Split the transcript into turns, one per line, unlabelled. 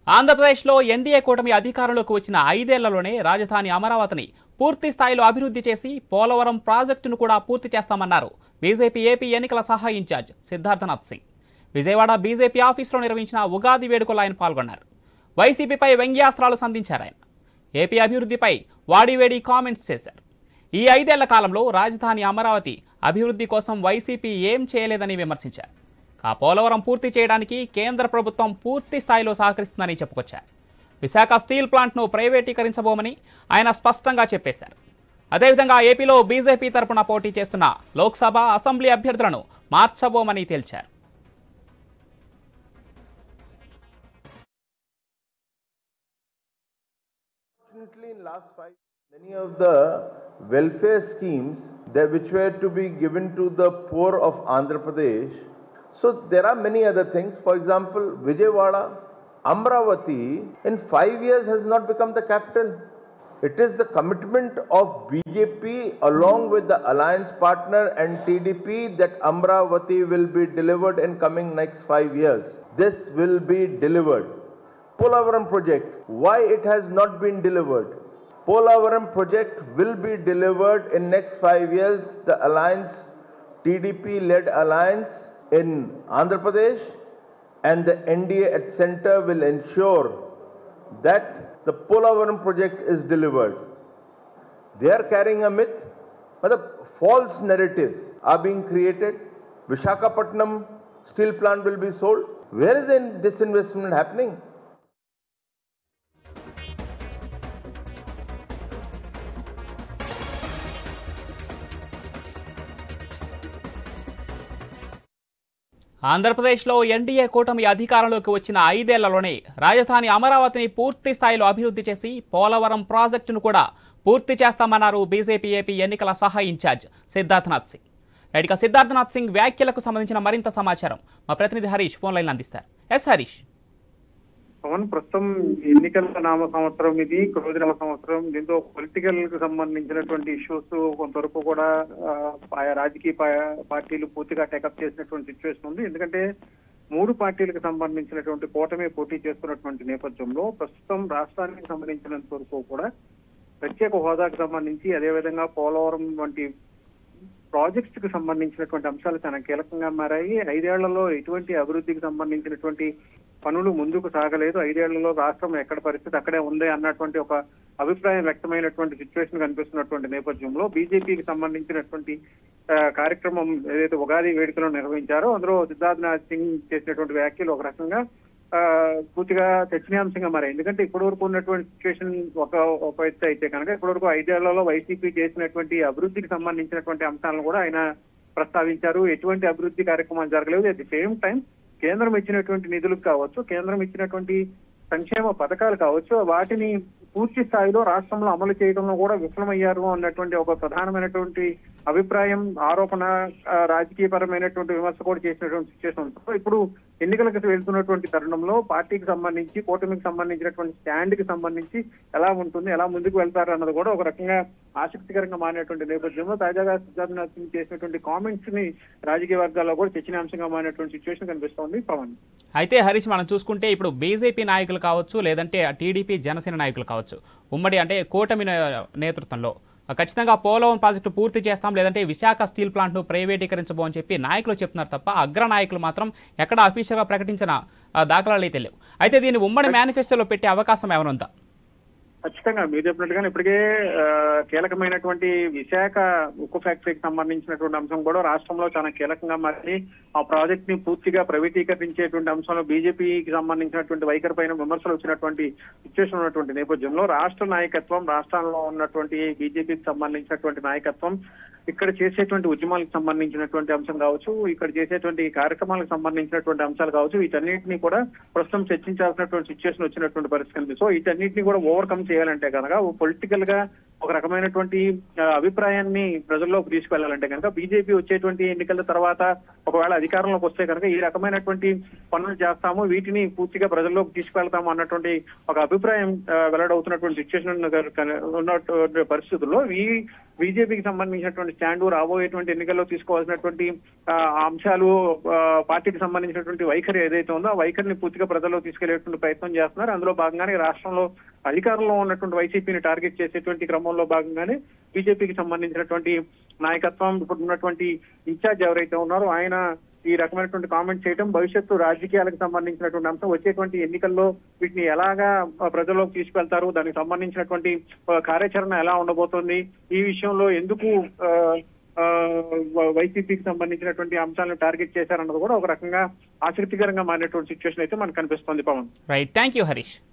ఆంధ్రప్రదేశ్లో ఎన్డీఏ కూటమి అధికారంలోకి వచ్చిన ఐదేళ్లలోనే రాజధాని అమరావతిని పూర్తి స్థాయిలో అభివృద్ధి చేసి పోలవరం ప్రాజెక్టును కూడా పూర్తి చేస్తామన్నారు బీజేపీ ఏపీ ఎన్నికల సహాయ ఇన్ఛార్జ్ సిద్ధార్థనాథ్ సింగ్ విజయవాడ బీజేపీ ఆఫీసులో నిర్వహించిన ఉగాది వేడుకలో ఆయన పాల్గొన్నారు వైసీపీపై వ్యంగ్యాస్త్రాలు సంధించారు ఆయన ఏపీ అభివృద్ధిపై వాడివేడి కామెంట్స్ చేశారు ఈ ఐదేళ్ల కాలంలో రాజధాని అమరావతి అభివృద్ధి కోసం వైసీపీ ఏం చేయలేదని విమర్శించారు ఆ పోలవరం పూర్తి చేయడానికి కేంద్ర ప్రభుత్వం పూర్తి స్థాయిలో సహకరిస్తుందని చెప్పుకొచ్చారు విశాఖ స్టీల్ ప్లాంట్ను ప్రైవేటీకరించబోమని ఆయన స్పష్టంగా చెప్పేశారు అదేవిధంగా ఏపీలో బీజేపీ తరపున పోటీ చేస్తున్న లోక్సభ అసెంబ్లీ అభ్యర్థులను మార్చబోమని తేల్చారు
Unfortunately, in last five, many of the welfare schemes that which were to be given to the poor of Andhra Pradesh. So there are many other things. For example, Vijayawada, Amravati, in five years has not become the capital. It is the commitment of BJP along with the alliance partner and TDP that Amravati will be delivered in coming next five years. This will be delivered. Polavaram project, why it has not been delivered? Polavaram project will be delivered in next five years. The alliance, TDP-led alliance in Andhra Pradesh and the NDA at center will ensure that the Polavaram project is delivered. They are carrying a myth, but the false narratives are being created. Vishakhapatnam steel plant will be sold. Where is the disinvestment happening?
ఆంధ్రప్రదేశ్లో NDA కూటమి అధికారంలోకి వచ్చిన ఐదేళ్లలోనే రాజధాని అమరావతిని పూర్తి స్థాయిలో అభివృద్ధి చేసి పోలవరం ప్రాజెక్టును కూడా పూర్తి చేస్తామన్నారు బీజేపీ ఏపీ ఎన్నికల సహాయ ఇన్ఛార్జ్ సిద్ధార్థనాథ్ సింగ్ రైట్ ఇక సిద్ధార్థనాథ్ సింగ్ వ్యాఖ్యలకు సంబంధించిన మరింత సమాచారం మా ప్రతినిధి హరీష్ ఫోన్ లైన్ అందిస్తారు ఎస్ హరీష్
పవన్ ప్రస్తుతం ఎన్నికల నామ సంవత్సరం ఇది క్రోధినామ సంవత్సరం దీంతో పొలిటికల్ కు సంబంధించినటువంటి ఇష్యూస్ కొంతవరకు కూడా ఆ, ఆయా రాజకీయ పా- పార్టీలు పూర్తిగా టేకప్ చేసినటువంటి సిచ్యువేషన్ ఉంది ఎందుకంటే మూడు పార్టీలకు సంబంధించినటువంటి కూటమి పోటీ చేస్తున్నటువంటి నేపథ్యంలో ప్రస్తుతం రాష్ట్రానికి సంబంధించినంత వరకు కూడా ప్రత్యేక హోదాకు సంబంధించి అదేవిధంగా పోలవరం వంటి ప్రాజెక్ట్స్ కి సంబంధించినటువంటి అంశాలు చాలా కీలకంగా మారాయి ఐదేళ్లలో ఎటువంటి అభివృద్ధికి సంబంధించినటువంటి పనులు ముందుకు సాగలేదు ఐదేళ్లలో రాష్ట్రం ఎక్కడ పరిస్థితి అక్కడే ఉంది అన్నటువంటి ఒక అభిప్రాయం వ్యక్తమైనటువంటి సిచ్యువేషన్ కనిపిస్తున్నటువంటి నేపథ్యంలో బీజేపీకి సంబంధించినటువంటి ఆ, కార్యక్రమం ఏదైతే ఉగాది వేడుకలో నిర్వహించారో అందులో సిద్ధార్థనాథ్ సింగ్ చేసినటువంటి వ్యాఖ్యలు ఒక రకంగా ఆ, పూర్తిగా చర్చనీయాంశంగా మారాయి ఎందుకంటే ఇప్పటి వరకు ఉన్నటువంటి సిచ్యువేషన్ ఒక ఒక ఎత్తు అయితే కనుక ఇప్పటి వరకు ఐదేళ్లలో వైసీపీ చేసినటువంటి అభివృద్ధికి సంబంధించినటువంటి అంశాలను కూడా ఆయన ప్రస్తావించారు ఎటువంటి అభివృద్ధి కార్యక్రమాలు జరగలేదు అట్ ది సేమ్ టైం కేంద్రం ఇచ్చినటువంటి నిధులకు కావచ్చు కేంద్రం ఇచ్చినటువంటి సంక్షేమ పథకాలు కావచ్చు వాటిని పూర్తి స్థాయిలో రాష్ట్రంలో అమలు చేయడంలో కూడా విఫలమయ్యారు అన్నటువంటి ఒక ప్రధానమైనటువంటి అభిప్రాయం ఆరోపణ ఆ, రాజకీయపరమైనటువంటి విమర్శ కూడా చేసినటువంటి సిచ్యువేషన్ సో ఇప్పుడు ఎన్నికలకు వెళ్తున్నటువంటి తరుణంలో పార్టీకి సంబంధించి కూటమికి సంబంధించినటువంటి స్టాండ్ కి సంబంధించి ఎలా ఉంటుంది ఎలా ముందుకు వెళ్తారు అన్నది కూడా ఒక రకంగా ఆసక్తికరంగా మారినటువంటి నేపథ్యంలో తాజాగా సిద్ధార్థనాథ్ సింగ్ చేసినటువంటి కామెంట్స్ ని రాజకీయ వర్గాల్లో కూడా చర్చనీయాంశంగా మారినటువంటి సిచ్యువేషన్ కనిపిస్తోంది పవన్
అయితే హరీష్ మనం చూసుకుంటే ఇప్పుడు బీజేపీ నాయకులు కావచ్చు లేదంటే టీడీపీ జనసేన నాయకులు కావచ్చు ఉమ్మడి అంటే కూటమి నే- నేతృత్వంలో ఖచ్చితంగా పోలవరం ప్రాజెక్టు పూర్తి చేస్తాం లేదంటే విశాఖ స్టీల్ ప్లాంట్ను ప్రైవేటీకరించబో అని చెప్పి నాయకులు చెప్తున్నారు తప్ప అగ్ర నాయకులు మాత్రం ఎక్కడ అఫీషియల్గా ప్రకటించిన ఆ, దాఖలాలు అయితే లేవు అయితే దీన్ని ఉమ్మడి మేనిఫెస్టోలో పెట్టే అవకాశం ఏమైనా ఉందా
ఖచ్చితంగా మీరు చెప్పినట్టుగానే ఇప్పటికే ఆ, కీలకమైనటువంటి విశాఖ ఉక్కు ఫ్యాక్టరీకి సంబంధించినటువంటి అంశం కూడా రాష్ట్రంలో చాలా కీలకంగా మారి ఆ ప్రాజెక్ట్ ని పూర్తిగా ప్రైవేటీకరించేటువంటి అంశంలో బీజేపీకి సంబంధించినటువంటి వైఖరి పైన విమర్శలు వచ్చినటువంటి సిచ్యువేషన్ ఉన్నటువంటి నేపథ్యంలో రాష్ట్ర నాయకత్వం రాష్ట్రంలో ఉన్నటువంటి బీజేపీకి సంబంధించినటువంటి నాయకత్వం ఇక్కడ చేసేటువంటి ఉద్యమాలకు సంబంధించినటువంటి అంశం కావచ్చు ఇక్కడ చేసేటువంటి కార్యక్రమాలకు సంబంధించినటువంటి అంశాలు కావచ్చు వీటన్నిటిని కూడా ప్రస్తుతం చర్చించాల్సినటువంటి సిచ్యువేషన్ వచ్చినటువంటి పరిస్థితి ఉంది సో వీటన్నిటిని కూడా ఓవర్కమ్ చేయాలంటే కనుక పొలిటికల్ గా ఒక రకమైనటువంటి ఆ, అభిప్రాయాన్ని ప్రజల్లోకి తీసుకెళ్లాలంటే కనుక బీజేపీ వచ్చేటువంటి ఎన్నికల తర్వాత ఒకవేళ అధికారంలోకి వస్తే కనుక ఈ రకమైనటువంటి పనులు చేస్తాము వీటిని పూర్తిగా ప్రజల్లోకి తీసుకెళ్తాము అన్నటువంటి ఒక అభిప్రాయం ఆ, వెల్లడవుతున్నటువంటి సిచ్యువేషన్ ఉన్నటువంటి పరిస్థితుల్లో ఈ బీజేపీకి సంబంధించినటువంటి స్టాండ్ రాబోయేటువంటి ఎన్నికల్లో తీసుకోవాల్సినటువంటి ఆ, అంశాలు ఆ, పార్టీకి సంబంధించినటువంటి వైఖరి ఏదైతే ఉందో ఆ వైఖరిని పూర్తిగా ప్రజల్లో తీసుకెళ్లేటువంటి ప్రయత్నం చేస్తున్నారు అందులో భాగంగానే రాష్ట్రంలో అధికారంలో ఉన్నటువంటి వైసీపీని టార్గెట్ చేసేటువంటి క్రమంలో భాగంగానే బీజేపీకి సంబంధించినటువంటి నాయకత్వం ఇప్పుడు ఉన్నటువంటి ఇన్ఛార్జ్ ఎవరైతే ఉన్నారో ఆయన ఈ రకమైనటువంటి కామెంట్ చేయడం భవిష్యత్తు రాజకీయాలకు సంబంధించినటువంటి అంశం వచ్చేటువంటి ఎన్నికల్లో వీటిని ఎలాగా ఆ, ప్రజల్లోకి తీసుకెళ్తారు దానికి సంబంధించినటువంటి ఆ, కార్యాచరణ ఎలా ఉండబోతోంది ఈ విషయంలో ఎందుకు ఆ, ఆ, వ- వైసీపీకి సంబంధించినటువంటి అంశాలను టార్గెట్ చేశారన్నది కూడా ఒక రకంగా ఆసక్తికరంగా మారినటువంటి సిచ్యువేషన్ అయితే మనకు కనిపిస్తోంది Pawan
right thank you Harish